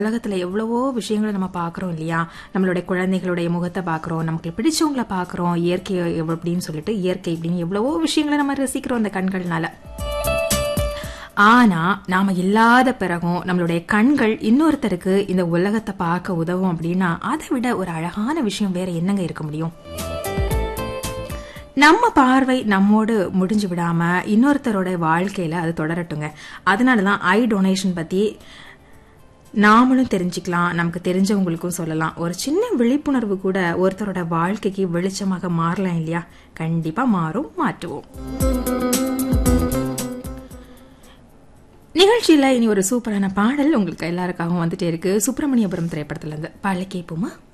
உலகத்துல எவ்வளவோ விஷயங்களை நம்ம பார்க்குறோம் இல்லையா நம்மளுடைய குழந்தைகளுடைய முகத்தை பார்க்குறோம் நமக்கு பிடிச்சவங்கள பார்க்குறோம் இயற்கை எவ்வ- அப்படின்னு சொல்லிட்டு இயற்கை இப்படின்னு எவ்வளவோ விஷயங்களை நம்ம ரசிக்கிறோம் அந்த கண்கள்னால ஆனா நாம இல்லாத பிறகும் நம்மளுடைய கண்கள் இன்னொருத்தருக்கு இந்த உலகத்தை பார்க்க உதவும் அப்படின்னா அதை விட ஒரு அழகான விஷயம் வேற என்னங்க இருக்க முடியும் நம்ம பார்வை நம்மோடு முடிஞ்சு விடாம இன்னொருத்தரோட வாழ்க்கையில அது தொடரட்டுங்க அதனாலதான் ஐ டொனேஷன் பத்தி நாமளும் தெரிஞ்சுக்கலாம் நமக்கு தெரிஞ்சவங்களுக்கும் சொல்லலாம் ஒரு சின்ன விழிப்புணர்வு கூட ஒருத்தரோட வாழ்க்கைக்கு வெளிச்சமாக மாறலாம் இல்லையா கண்டிப்பா மாறும் மாற்றுவோம் நிகழ்ச்சியில இனி ஒரு சூப்பரான பாடல் உங்களுக்கு எல்லாருக்காகவும் வந்துட்டே இருக்கு சுப்பிரமணியபுரம் திரைப்படத்துல இருந்து பாடலை கேட்போமா